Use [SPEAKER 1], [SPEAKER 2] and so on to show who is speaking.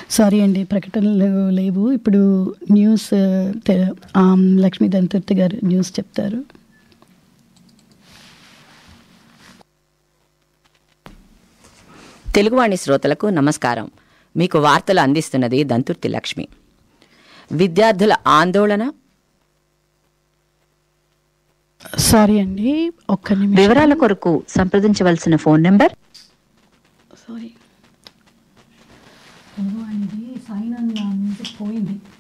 [SPEAKER 1] sorry అండి ప్రకటనలు లేవు ఇప్పుడు న్యూస్ ఆ, తె- ఆమ్, లక్ష్మీ దంతుర్తి గారు న్యూస్ చెప్తారు
[SPEAKER 2] తెలుగువాణి శ్రోతలకు నమస్కారం మీకు వార్తలు అందిస్తున్నది దంతుర్తి లక్ష్మి విద్యార్థుల ఆందోళన
[SPEAKER 1] సారీ అండి ఒక్క నిమిషం
[SPEAKER 3] వివరాల కొరకు సంప్రదించవలసిన ఫోన్ నెంబర్
[SPEAKER 1] సారీ తెలుగువాణిది సైన్ అన్న మ్యూజిక్ పోయింది